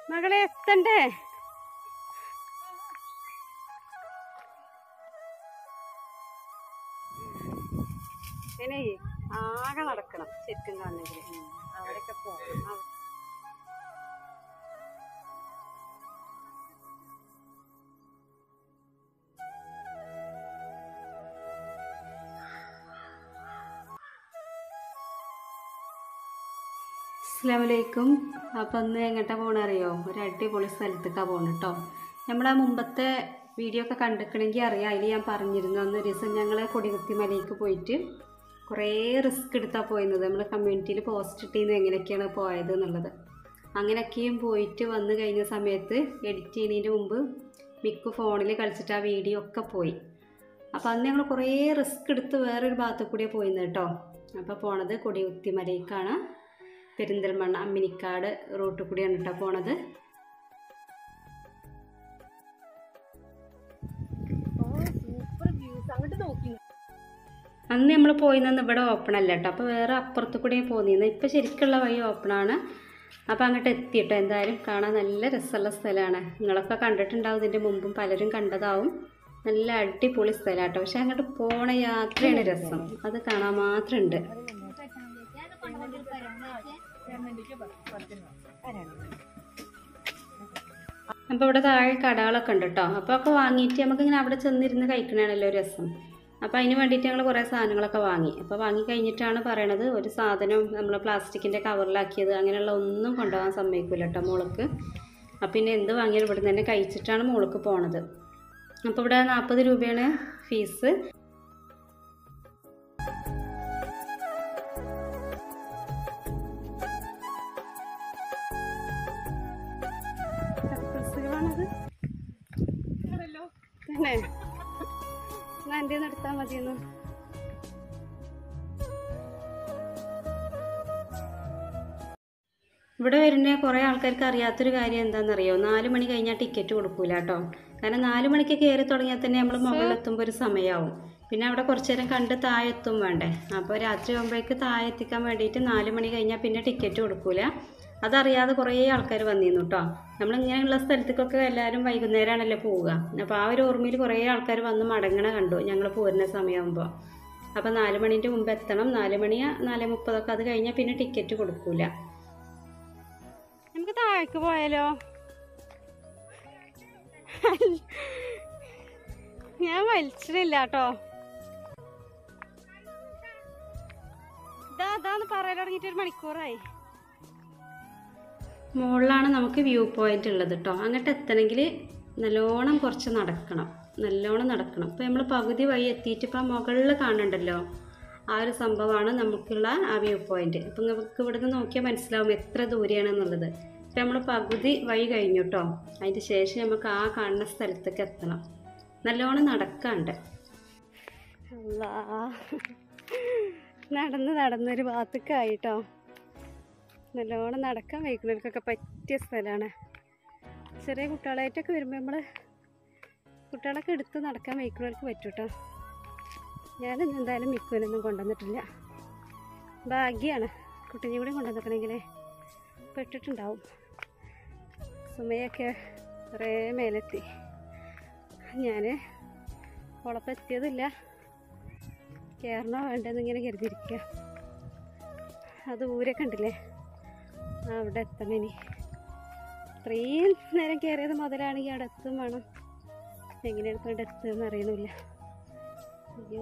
മകളെ എത്തണ്ടേ ഇനി ആകെ നടക്കണം ശരിക്കും കാണണമെങ്കിൽ അവിടെയൊക്കെ പോകണം അവ- അസ്സാമലൈക്കും അപ്പം ഇന്ന് എങ്ങോട്ടാ പോകണ അറിയോ ഒരു അടിപൊളി സ്ഥലത്തേക്കാണ് പോകണം കേട്ടോ നമ്മളാ മുമ്പത്തെ വീഡിയോ ഒക്കെ കണ്ടിക്കണമെങ്കിൽ അറിയാം അതിൽ ഞാൻ പറഞ്ഞിരുന്നു അന്ന് ഒരു ദിവസം ഞങ്ങൾ കൊടികുത്തി മലയ്ക്ക് പോയിട്ട് കുറേ റിസ്ക് എടുത്താണ് പോയിരുന്നത് നമ്മൾ കമ്മ്യൂണിറ്റിയിൽ പോസ്റ്റ് ഇട്ടിരുന്നു എങ്ങനെയൊക്കെയാണ് പോയത് എന്നുള്ളത് അങ്ങനെയൊക്കെയും പോയിട്ട് വന്നു കഴിഞ്ഞ സമയത്ത് എഡിറ്റ് ചെയ്യുന്നതിന് മുമ്പ് മിക്ക ഫോണിൽ കളിച്ചിട്ട് ആ വീഡിയോ ഒക്കെ പോയി അപ്പോൾ അന്ന് ഞങ്ങൾ കുറേ റിസ്ക് എടുത്ത് വേറൊരു ഭാഗത്തു കൂടിയാണ് പോയിരുന്നത് കേട്ടോ അപ്പോൾ പോണത് കൊടികുത്തി മലയ്ക്കാണ് പെരിന്തൽമണ്ണ അമ്മിനിക്കാട് റൂട്ടിൽ കൂടിയാണ് കേട്ടോ പോണത് സൂപ്പർ വ്യൂസ് അങ്ങോട്ട് നോക്കി അന്ന് നമ്മൾ പോയിരുന്നത് ഇവിടെ ഓപ്പൺ അല്ല കേട്ടോ അപ്പോൾ വേറെ അപ്പുറത്ത് കൂടെ പോന്നിരുന്നത് ഇപ്പോൾ ശരിക്കുള്ള വഴി ഓപ്പണാണ് അപ്പോൾ അങ്ങോട്ട് എത്തിയിട്ടോ എന്തായാലും കാണാൻ നല്ല രസമുള്ള സ്ഥലമാണ് നിങ്ങളൊക്കെ കണ്ടിട്ടുണ്ടാവും ഇതിൻ്റെ മുമ്പും പലരും കണ്ടതാവും നല്ല അടിപൊളി സ്ഥലമാണ് കേട്ടോ പക്ഷെ അങ്ങോട്ട് പോണ യാത്രയാണ് രസം അത് കാണാൻ മാത്രമുണ്ട് അപ്പോൾ ഇവിടെ താഴെ കടകളൊക്കെ ഉണ്ട് കേട്ടോ അപ്പോൾ ഒക്കെ വാങ്ങിയിട്ട് നമുക്കിങ്ങനെ അവിടെ ചെന്നിരുന്ന് കഴിക്കണതാണല്ലോ രസം അപ്പോൾ അതിന് വേണ്ടിയിട്ട് ഞങ്ങൾ കുറേ സാധനങ്ങളൊക്കെ വാങ്ങി അപ്പോൾ വാങ്ങി കഴിഞ്ഞിട്ടാണ് പറയണത് ഒരു സാധനം നമ്മൾ പ്ലാസ്റ്റിക്കിൻ്റെ കവറിലാക്കിയത് അങ്ങനെയുള്ള ഒന്നും കൊണ്ടുപോകാൻ സമ്മതിക്കില്ല കേട്ടോ മോൾക്ക് അപ്പോൾ പിന്നെ എന്ത് വാങ്ങിയാലും ഇവിടെ തന്നെ കഴിച്ചിട്ടാണ് മോൾക്ക് പോണത് അപ്പോൾ ഇവിടെ നാൽപ്പത് രൂപയാണ് ഫീസ് ഡ്രസ്സുകളാണത് തന്നെ എന്നാ എൻ്റെ എടുത്താൽ മതിയെന്ന് ഇവിടെ വരുന്ന കുറേ ആൾക്കാർക്ക് അറിയാത്തൊരു കാര്യം എന്താണെന്നറിയോ നാല് മണി കഴിഞ്ഞാൽ ടിക്കറ്റ് കൊടുക്കൂല കേട്ടോ കാരണം നാല് മണിക്ക് കയറി തുടങ്ങിയാൽ തന്നെ നമ്മൾ മുകളിലെത്തുമ്പോൾ ഒരു സമയമാവും പിന്നെ അവിടെ കുറച്ച് നേരം കണ്ട് താഴെ എത്തും വേണ്ടേ അപ്പോൾ രാത്രി ആകുമ്പോഴേക്ക് താഴെ എത്തിക്കാൻ വേണ്ടിയിട്ട് നാല് മണി കഴിഞ്ഞാൽ പിന്നെ ടിക്കറ്റ് കൊടുക്കൂല അതറിയാതെ കുറേ ആൾക്കാർ വന്നിരുന്നു കേട്ടോ നമ്മളിങ്ങനെയുള്ള സ്ഥലത്തേക്കൊക്കെ എല്ലാവരും വൈകുന്നേരമാണല്ലോ പോവുക അപ്പോൾ ആ ഒരു ഓർമ്മയിൽ കുറേ ആൾക്കാർ വന്ന് മടങ്ങണ കണ്ടു ഞങ്ങൾ പോരുന്ന സമയമാകുമ്പോൾ അപ്പോൾ നാല് മണീൻ്റെ മുമ്പ് എത്തണം നാല് മണി നാല് മുപ്പതൊക്കെ അത് കഴിഞ്ഞാൽ പിന്നെ ടിക്കറ്റ് കൊടുക്കൂല നമുക്ക് താഴേക്ക് പോയാലോ ഞാൻ വലിച്ചിട്ടില്ല കേട്ടോ ഇതാ അതാന്ന് പറയാൻ തുടങ്ങിയിട്ട് ഒരു മണിക്കൂറായി മുകളിലാണ് നമുക്ക് വ്യൂ പോയിന്റ് ഉള്ളത് കേട്ടോ അങ്ങോട്ട് എത്തണമെങ്കിൽ നല്ലോണം കുറച്ച് നടക്കണം നല്ലോണം നടക്കണം ഇപ്പോൾ നമ്മൾ പകുതി വഴി എത്തിയിട്ട് ഇപ്പം മുകളിൽ കാണണ്ടല്ലോ ആ ഒരു സംഭവമാണ് നമുക്കുള്ള ആ വ്യൂ പോയിന്റ് അപ്പം നമുക്ക് ഇവിടുന്ന് നോക്കിയാൽ മനസ്സിലാവും എത്ര ദൂരെയാണെന്നുള്ളത് ഇപ്പം നമ്മൾ പകുതി വഴി കഴിഞ്ഞു കേട്ടോ അതിൻ്റെ ശേഷം നമുക്ക് ആ കാണുന്ന സ്ഥലത്തേക്ക് എത്തണം നല്ലോണം നടക്കാണ്ട് അല്ലാ നടന്ന് നടന്നൊരു ഭാഗത്തേക്കായിട്ടോ നല്ലോണം നടക്കാൻ വയ്ക്കുന്നവർക്കൊക്കെ പറ്റിയ സ്ഥലമാണ് ചെറിയ കുട്ടികളായിട്ടൊക്കെ വരുമ്പോൾ നമ്മൾ കുട്ടികളൊക്കെ എടുത്ത് നടക്കാൻ വയ്ക്കുന്നവർക്ക് പറ്റും കേട്ടോ ഞാനൊന്നും എന്തായാലും മിക്കുവിനൊന്നും കൊണ്ടുവന്നിട്ടില്ല ഭാഗ്യമാണ് കുട്ടീനെ കൂടി കൊണ്ടുവന്നിക്കണമെങ്കിൽ പെട്ടിട്ടുണ്ടാവും സുമയൊക്കെ കുറേ മേലെത്തി ഞാൻ ഉളപ്പം എത്തിയതില്ല കയറണോ വേണ്ടെന്ന് ഇങ്ങനെ കരുതിയിരിക്കുക അത് ഊരെ കണ്ടില്ലേ ആ അവിടെ എത്തണം ഇനി ഇത്രയും നേരം കയറിയത് മുതലാണെങ്കിൽ അവിടെ എത്തും വേണം എങ്ങനെ എടുത്തോണ്ട് എത്തുമെന്ന് അറിയണില്ല അയ്യോ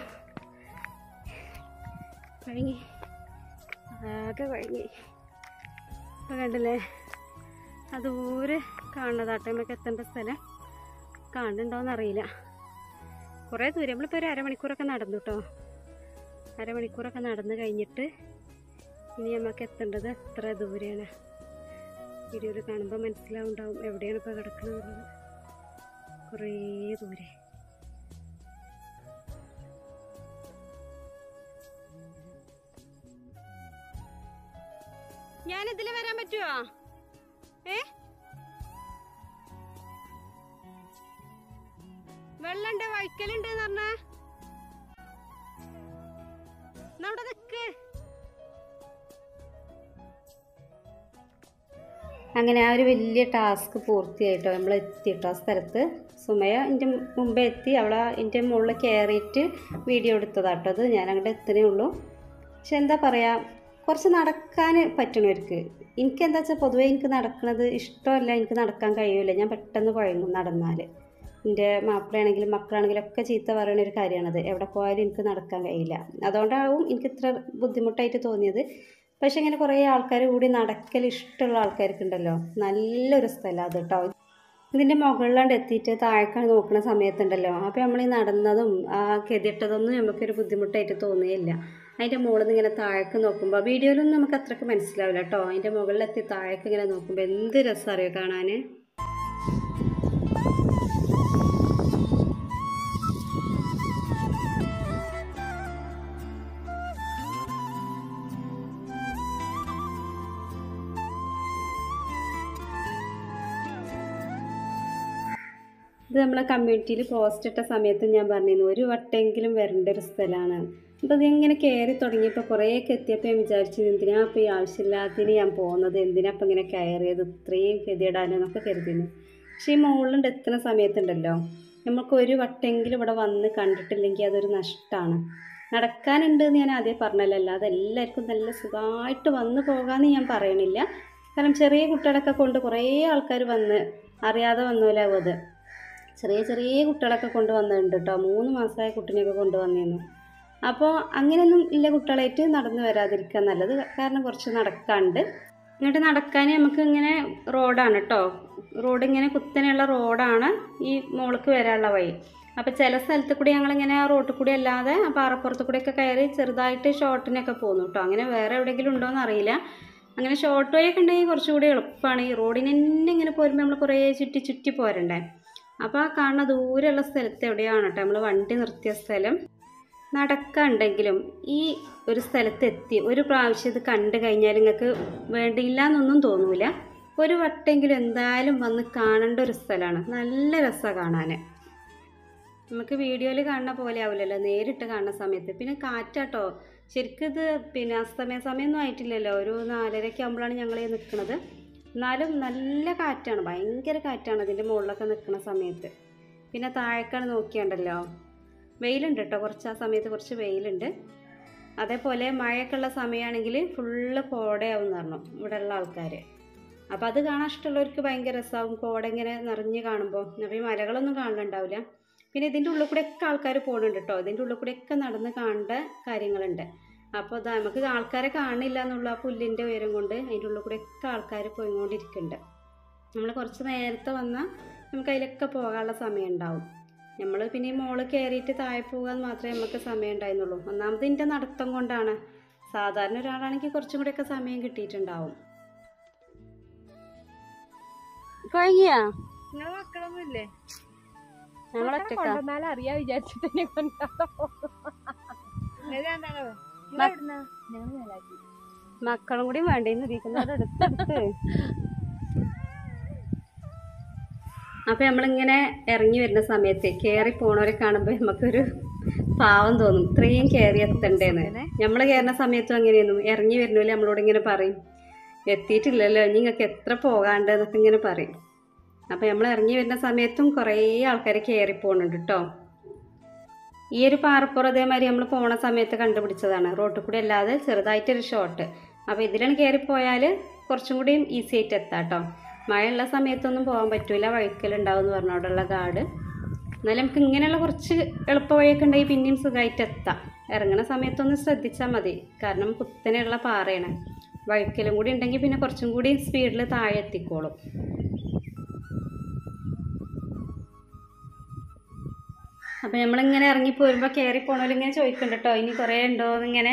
കഴിഞ്ഞി ആകെ കഴിഞ്ഞി ഇപ്പം കണ്ടില്ലേ അത് ഊര് കാണുന്നതാട്ടോ നമുക്ക് എത്തേണ്ട സ്ഥലം കാണുന്നുണ്ടോയെന്ന് അറിയില്ല കുറേ ദൂരം നമ്മളിപ്പോൾ ഒരു അരമണിക്കൂറൊക്കെ നടന്നു കേട്ടോ അരമണിക്കൂറൊക്കെ നടന്നു കഴിഞ്ഞിട്ട് ഇനി നമുക്ക് എത്തേണ്ടത് എത്ര ദൂരെയാണ് വീഡിയോയിൽ കാണുമ്പോൾ മനസ്സിലാവുണ്ടാവും എവിടെയാണ് ഇപ്പോൾ കിടക്കുന്നത് കുറേ ദൂരെ ഞാൻ ഇതിൽ വരാൻ പറ്റുമോ ഏ വെള്ളണ്ട് വഴിക്കലുണ്ട് എന്ന് പറഞ്ഞ അവിടെ നിക്ക് അങ്ങനെ ആ ഒരു വലിയ ടാസ്ക് പൂർത്തിയായിട്ടോ നമ്മൾ എത്തിയിട്ടോ ആ സ്ഥലത്ത് സുമയ എൻ്റെ മുമ്പേ എത്തി അവളെ എൻ്റെ മുകളിൽ കയറിയിട്ട് വീഡിയോ എടുത്തതാട്ടോ അത് ഞാൻ അങ്ങോട്ട് എത്തണേ ഉള്ളൂ പക്ഷെ എന്താ പറയുക കുറച്ച് നടക്കാൻ പറ്റണവർക്ക് എനിക്ക് എന്താ വെച്ചാൽ പൊതുവേ എനിക്ക് നടക്കുന്നത് ഇഷ്ടമല്ല എനിക്ക് നടക്കാൻ കഴിയില്ല ഞാൻ പെട്ടെന്ന് കുഴങ്ങും നടന്നാൽ എൻ്റെ മാപ്പിളയാണെങ്കിലും മക്കളാണെങ്കിലും ഒക്കെ ചീത്ത പറയുന്ന ഒരു കാര്യമാണത് എവിടെ പോയാലും എനിക്ക് നടക്കാൻ കഴിയില്ല അതുകൊണ്ടാവും എനിക്ക് ഇത്ര ബുദ്ധിമുട്ടായിട്ട് തോന്നിയത് പക്ഷെ ഇങ്ങനെ കുറേ ആൾക്കാർ കൂടി നടക്കൽ ഇഷ്ടമുള്ള ആൾക്കാർക്കുണ്ടല്ലോ നല്ലൊരു സ്ഥലം അത് കേട്ടോ ഇതിൻ്റെ മുകളിലാണ്ട് എത്തിയിട്ട് താഴേക്കാണ് നോക്കുന്ന സമയത്തുണ്ടല്ലോ അപ്പോൾ നമ്മൾ ഈ നടന്നതും ആ കെതിട്ടതൊന്നും നമുക്കൊരു ബുദ്ധിമുട്ടായിട്ട് തോന്നുകയില്ല അതിൻ്റെ മുകളിൽ നിന്ന് ഇങ്ങനെ താഴേക്ക് നോക്കുമ്പോൾ വീഡിയോയിലൊന്നും നമുക്ക് അത്രയ്ക്ക് മനസ്സിലാവില്ല കേട്ടോ അതിൻ്റെ മുകളിലെത്തി താഴേക്ക് ഇങ്ങനെ നോക്കുമ്പോൾ എന്ത് രസം അറിയോ കാണാൻ ഇത് നമ്മളെ കമ്മ്യൂണിറ്റിയിൽ പോസ്റ്റ് ഇട്ട സമയത്ത് ഞാൻ പറഞ്ഞിരുന്നു ഒരു വട്ടെങ്കിലും വരേണ്ട ഒരു സ്ഥലമാണ് അപ്പോൾ ഇതിങ്ങനെ കയറി തുടങ്ങിയപ്പോൾ കുറേയൊക്കെ എത്തിയപ്പോൾ ഞാൻ വിചാരിച്ചു എന്തിനാ ഇപ്പോൾ ഈ ആവശ്യമില്ലാത്തതിന് ഞാൻ പോകുന്നത് എന്തിനാ ഇപ്പം ഇങ്ങനെ കയറിയത് ഇത്രയും ഗതിയിടാനെന്നൊക്കെ കരുതിയിരുന്നു പക്ഷേ ഈ മുകളിലുണ്ട് എത്തുന്ന സമയത്തുണ്ടല്ലോ നമുക്ക് ഒരു വട്ടെങ്കിലും ഇവിടെ വന്ന് കണ്ടിട്ടില്ലെങ്കിൽ അതൊരു നഷ്ടമാണ് നടക്കാനുണ്ട് എന്ന് ഞാൻ ആദ്യം പറഞ്ഞല്ലോ അല്ലാതെ എല്ലാവർക്കും നല്ല സുഖമായിട്ട് വന്ന് പോകാമെന്ന് ഞാൻ പറയണില്ല കാരണം ചെറിയ കുട്ടികളൊക്കെ കൊണ്ട് കുറേ ആൾക്കാർ വന്ന് അറിയാതെ വന്നോലാവും അത് ചെറിയ ചെറിയ കുട്ടികളൊക്കെ കൊണ്ടുവന്നിട്ടുണ്ട് കേട്ടോ മൂന്ന് മാസമായ കുട്ടീനെയൊക്കെ കൊണ്ടുവന്നിരുന്നു അപ്പോൾ അങ്ങനെയൊന്നും ഇല്ല കുട്ടികളായിട്ട് നടന്നു വരാതിരിക്കുക നല്ലത് കാരണം കുറച്ച് നടക്കാണ്ട് എന്നിട്ട് നടക്കാൻ നമുക്ക് ഇങ്ങനെ റോഡാണ് കേട്ടോ റോഡ് ഇങ്ങനെ കുത്തനെയുള്ള റോഡാണ് ഈ മോൾക്ക് വരാനുള്ള വഴി അപ്പോൾ ചില സ്ഥലത്ത് കൂടി ഞങ്ങളിങ്ങനെ ആ റോട്ടിൽ കൂടി അല്ലാതെ ആ പാറപ്പുറത്ത് കൂടിയൊക്കെ കയറി ചെറുതായിട്ട് ഷോർട്ടിനൊക്കെ പോകുന്നു കേട്ടോ അങ്ങനെ വേറെ എവിടെയെങ്കിലും ഉണ്ടോ എന്നറിയില്ല അങ്ങനെ ഷോർട്ട് വഴി ഒക്കെ ഉണ്ടെങ്കിൽ കുറച്ചുകൂടി എളുപ്പമാണ് ഈ റോഡിന് തന്നെ ഇങ്ങനെ പോരുമ്പോൾ നമ്മൾ കുറേ ചുറ്റി ചുറ്റി പോരണ്ടേ അപ്പോൾ ആ കാണുന്ന ദൂരെയുള്ള സ്ഥലത്ത് എവിടെയാണ് കേട്ടോ നമ്മൾ വണ്ടി നിർത്തിയ സ്ഥലം നടക്കാണ്ടെങ്കിലും ഈ ഒരു സ്ഥലത്ത് എത്തി ഒരു പ്രാവശ്യം ഇത് കണ്ടു കഴിഞ്ഞാൽ നിങ്ങൾക്ക് വേണ്ടിയില്ല എന്നൊന്നും തോന്നൂല ഒരു വട്ടെങ്കിലും എന്തായാലും വന്ന് കാണേണ്ട ഒരു സ്ഥലമാണ് നല്ല രസമാണ് കാണാൻ നമുക്ക് വീഡിയോയിൽ കാണുന്ന പോലെ ആവില്ലല്ലോ നേരിട്ട് കാണുന്ന സമയത്ത് പിന്നെ കാറ്റാട്ടോ ശരിക്കും ഇത് പിന്നെ അസ്തമയ സമയമൊന്നും ആയിട്ടില്ലല്ലോ ഒരു നാലരയ്ക്ക് ആകുമ്പോഴാണ് ഞങ്ങൾ ഈ നിൽക്കുന്നത് എന്നാലും നല്ല കാറ്റാണ് ഭയങ്കര കാറ്റാണ് അതിൻ്റെ മുകളിലൊക്കെ നിൽക്കുന്ന സമയത്ത് പിന്നെ താഴേക്കാണ് നോക്കിയാണ്ടല്ലോ വെയിലുണ്ട് കേട്ടോ കുറച്ച് ആ സമയത്ത് കുറച്ച് വെയിലുണ്ട് അതേപോലെ മഴയൊക്കെ ഉള്ള സമയമാണെങ്കിൽ ഫുള്ള് കോടയാവും എന്ന് പറഞ്ഞു ഇവിടെയുള്ള ആൾക്കാർ അപ്പോൾ അത് കാണാൻ ഇഷ്ടമുള്ളവർക്ക് ഭയങ്കര രസമാവും കോട ഇങ്ങനെ നിറഞ്ഞ് കാണുമ്പോൾ അപ്പോൾ ഈ മലകളൊന്നും കാണലുണ്ടാവില്ല പിന്നെ ഇതിൻ്റെ ഉള്ളിൽ കൂടെയൊക്കെ ആൾക്കാർ പോകുന്നുണ്ട് കേട്ടോ ഇതിൻ്റെ ഉള്ളിൽ കൂടെയൊക്കെ നടന്ന് കാണേണ്ട കാര്യങ്ങളുണ്ട് അപ്പോൾ അത് നമുക്ക് ആൾക്കാരെ കാണില്ല എന്നുള്ള ആ പുല്ലിൻ്റെ ഉയരം കൊണ്ട് അതിൻ്റെ ഉള്ളിൽ കൂടെയൊക്കെ ആൾക്കാർ പോയിക്കൊണ്ടിരിക്കുന്നുണ്ട് നമ്മൾ കുറച്ച് നേരത്തെ വന്നാൽ നമുക്ക് അതിലൊക്കെ പോകാനുള്ള സമയം ഉണ്ടാവും നമ്മൾ പിന്നെ ഈ മോള് കയറിയിട്ട് താഴെ പോകാൻ മാത്രമേ നമുക്ക് സമയം ഉണ്ടായിരുന്നുള്ളൂ ഒന്നാമത് ഇതിൻ്റെ നടത്തം കൊണ്ടാണ് സാധാരണ ഒരാളാണെങ്കിൽ കുറച്ചും കൂടെയൊക്കെ സമയം കിട്ടിയിട്ടുണ്ടാവും കഴിഞ്ഞാ നിങ്ങളെ മക്കളൊന്നും ഇല്ലേ ഞങ്ങളൊറ്റക്ക കൊണ്ടുവന്നാലും അറിയാ വിചാരിച്ചിട്ട് തന്നെ കൊണ്ടാ ഞങ്ങൾ മേലാക്കി മക്കളും കൂടി വേണ്ടേന്ന് ഇരിക്കുന്നത് അടുത്തടുത്ത് അപ്പൊ നമ്മളിങ്ങനെ ഇറങ്ങി വരുന്ന സമയത്ത് കയറി പോണവരെ കാണുമ്പോൾ നമുക്കൊരു പാവം തോന്നും ഇത്രയും കയറി എത്തണ്ടേന്ന് നമ്മൾ കയറുന്ന സമയത്തും അങ്ങനെയൊന്നും ഇറങ്ങി വരുന്നില്ല നമ്മളോട് ഇങ്ങനെ പറയും എത്തിയിട്ടില്ലല്ലോ ഇനി നിങ്ങൾക്ക് എത്ര പോകാണ്ട് എന്നൊക്കെ ഇങ്ങനെ പറയും അപ്പം നമ്മൾ ഇറങ്ങി വരുന്ന സമയത്തും കുറേ ആൾക്കാർ കയറി പോകുന്നുണ്ട് കേട്ടോ ഈ ഒരു പാറപ്പുറം അതേമാതിരി നമ്മൾ പോണ സമയത്ത് കണ്ടുപിടിച്ചതാണ് റോട്ടിൽ കൂടി അല്ലാതെ ചെറുതായിട്ടൊരു ഷോട്ട് അപ്പോൾ ഇതിലാണ് കയറിപ്പോയാൽ കുറച്ചും കൂടിയും ഈസി ആയിട്ട് എത്താം കേട്ടോ മഴയുള്ള സമയത്തൊന്നും പോകാൻ പറ്റൂല വഴിക്കലുണ്ടാവും എന്ന് പറഞ്ഞു അവിടെയുള്ള ഗാർഡ് എന്നാലും നമുക്ക് ഇങ്ങനെയുള്ള കുറച്ച് എളുപ്പ വഴിയൊക്കെ ഉണ്ടെങ്കിൽ പിന്നെയും സുഖമായിട്ട് എത്താം ഇറങ്ങുന്ന സമയത്തൊന്ന് ശ്രദ്ധിച്ചാൽ മതി കാരണം കുത്തനെയുള്ള പാറയാണ് വഴിക്കലും കൂടി ഉണ്ടെങ്കിൽ പിന്നെ കുറച്ചും കൂടി സ്പീഡിൽ താഴെ എത്തിക്കോളും അപ്പം നമ്മളിങ്ങനെ ഇറങ്ങി പോരുമ്പോൾ കയറി പോണവരിങ്ങനെ ചോദിക്കുന്നുണ്ട് കേട്ടോ ഇനി കുറേ ഉണ്ടോ എന്നിങ്ങനെ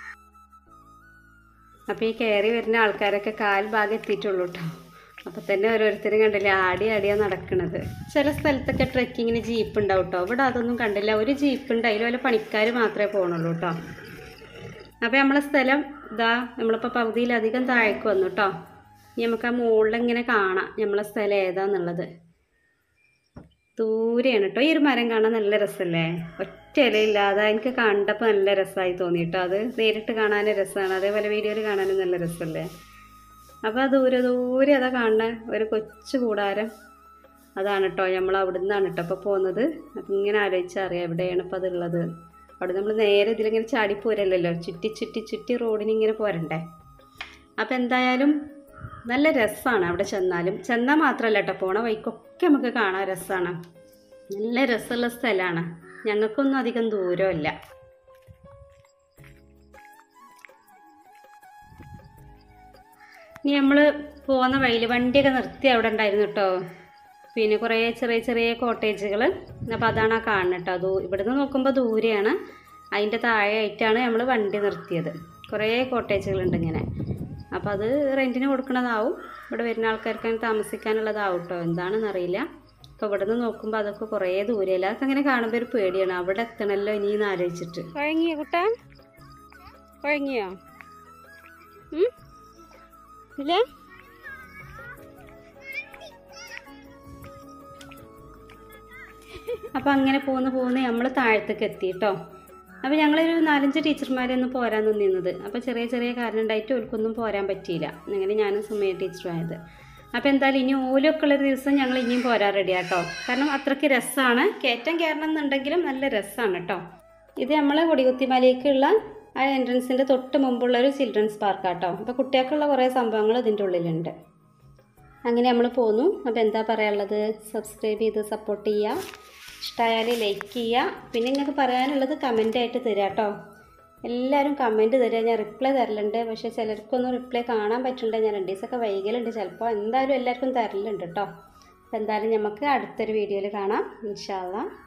അപ്പോൾ ഈ കയറി വരുന്ന ആൾക്കാരൊക്കെ കാൽ ഭാഗം എത്തിയിട്ടുള്ളൂ കേട്ടോ അപ്പോൾ തന്നെ ഓരോരുത്തരും കണ്ടില്ല ആടി ആടിയാണ് നടക്കുന്നത് ചില സ്ഥലത്തൊക്കെ ട്രെക്കിങ്ങിന് ജീപ്പ് ഉണ്ടാവും കേട്ടോ ഇവിടെ അതൊന്നും കണ്ടില്ല ഒരു ജീപ്പ് ഉണ്ട് അതിൽ വല്ല പണിക്കാർ മാത്രമേ പോകണുള്ളൂ കേട്ടോ അപ്പോൾ നമ്മളെ സ്ഥലം ഇതാ നമ്മളിപ്പോൾ പകുതിയിലധികം താഴേക്ക് വന്നു കേട്ടോ ഇനി നമുക്ക് ആ മുകളിൽ ഇങ്ങനെ കാണാം നമ്മളെ സ്ഥലം ഏതാന്നുള്ളത് ദൂരെയാണ് കേട്ടോ ഈ ഒരു മരം കാണാൻ നല്ല രസമല്ലേ ഒറ്റ ഇലയില്ലാതെ എനിക്ക് കണ്ടപ്പോൾ നല്ല രസമായി തോന്നി കേട്ടോ അത് നേരിട്ട് കാണാനും രസമാണ് അതേപോലെ വീഡിയോയിൽ കാണാനും നല്ല രസമല്ലേ അപ്പോൾ ദൂരെ ദൂരെ അതാ കാണുന്ന ഒരു കൊച്ചു കൂടാരം അതാണ് കേട്ടോ നമ്മൾ അവിടെ നിന്നാണ് കേട്ടോ ഇപ്പോൾ പോകുന്നത് അപ്പം ഇങ്ങനെ ആലോചിച്ചാൽ അറിയാം എവിടെയാണ് ഇപ്പോൾ അതുള്ളത് അവിടെ നമ്മൾ നേരെ ഇതിലിങ്ങനെ ചാടി പോരല്ലല്ലോ ചുറ്റി ചുറ്റി ചുറ്റി റോഡിന് ഇങ്ങനെ പോരണ്ടേ അപ്പം എന്തായാലും നല്ല രസമാണ് അവിടെ ചെന്നാലും ചെന്നാൽ മാത്രമല്ല കേട്ടോ പോണ വഴിക്കൊക്കെ നമുക്ക് കാണാൻ രസമാണ് നല്ല രസമുള്ള സ്ഥലമാണ് ഞങ്ങൾക്കൊന്നും അധികം ദൂരമില്ല ഇനി നമ്മൾ പോകുന്ന വഴിയിൽ വണ്ടിയൊക്കെ നിർത്തി അവിടെ ഉണ്ടായിരുന്നു കേട്ടോ പിന്നെ കുറേ ചെറിയ ചെറിയ കോട്ടേജുകൾ അപ്പോൾ അതാണ് ആ കാണുന്നത് കേട്ടോ അത് ഇവിടുന്ന് നോക്കുമ്പോൾ ദൂരെയാണ് അതിൻ്റെ താഴെയായിട്ടാണ് നമ്മൾ വണ്ടി നിർത്തിയത് കുറേ കോട്ടേജുകളുണ്ട് ഇങ്ങനെ അപ്പോൾ അത് റെൻറ്റിന് കൊടുക്കണതാവും ഇവിടെ വരുന്ന ആൾക്കാർക്ക് അങ്ങനെ താമസിക്കാനുള്ളതാവും കേട്ടോ എന്താണെന്ന് അറിയില്ല അപ്പോൾ ഇവിടെ നിന്ന് നോക്കുമ്പോൾ അതൊക്കെ കുറേ ദൂരെയല്ല അതൊക്കെ അങ്ങനെ കാണുമ്പോൾ ഒരു പേടിയാണ് അവിടെ എത്തണമല്ലോ ഇനിയെന്ന് ആലോചിച്ചിട്ട് കുഴങ്ങിയോ കുട്ടാ കുഴങ്ങിയോ ഇല്ല അപ്പോൾ അങ്ങനെ പോന്ന് പോന്ന് നമ്മൾ താഴത്തേക്ക് എത്തി കേട്ടോ അപ്പോൾ ഞങ്ങളൊരു നാലഞ്ച് ടീച്ചർമാരൊന്നും പോരാൻ നിന്നിരുന്നത് അപ്പോൾ ചെറിയ ചെറിയ കാരണം ഉണ്ടായിട്ട് ഓൽക്കൊന്നും പോരാൻ പറ്റിയില്ല അങ്ങനെ ഞാനും സുമയ ടീച്ചറുമായത് അപ്പോൾ എന്തായാലും ഇനി ഓലൊക്കെ ഉള്ളൊരു ദിവസം ഞങ്ങൾ ഇനിയും പോരാൻ റെഡി കേട്ടോ കാരണം അത്രയ്ക്ക് രസമാണ് കയറ്റം കയറണം എന്നുണ്ടെങ്കിലും നല്ല രസമാണ് കേട്ടോ ഇത് നമ്മൾ കൊടികുത്തിമലയ്ക്കുള്ള ആ എൻട്രൻസിൻ്റെ തൊട്ട് മുമ്പുള്ള ഒരു ചിൽഡ്രൻസ് പാർക്കാട്ടോ അപ്പോൾ കുട്ടികൾക്കുള്ള കുറേ സംഭവങ്ങൾ ഇതിൻ്റെ ഉള്ളിലുണ്ട് അങ്ങനെ നമ്മൾ പോന്നു അപ്പോൾ എന്താ പറയാനുള്ളത് സബ്സ്ക്രൈബ് ചെയ്ത് സപ്പോർട്ട് ചെയ്യുക ഇഷ്ടമായാൽ ലൈക്ക് ചെയ്യുക പിന്നെ നിങ്ങൾക്ക് പറയാനുള്ളത് കമൻ്റായിട്ട് തരാം കേട്ടോ എല്ലാവരും കമൻറ്റ് തരിക ഞാൻ റിപ്ലൈ തരലുണ്ട് പക്ഷേ ചിലർക്കൊന്നും റിപ്ലൈ കാണാൻ പറ്റുന്നുണ്ട് ഞാൻ രണ്ട് ദിവസമൊക്കെ വൈകലുണ്ട് ചിലപ്പോൾ എന്തായാലും എല്ലാവർക്കും തരലുണ്ട് കേട്ടോ അപ്പോൾ എന്തായാലും നമുക്ക് അടുത്തൊരു വീഡിയോയിൽ കാണാം ഇൻഷാല്ല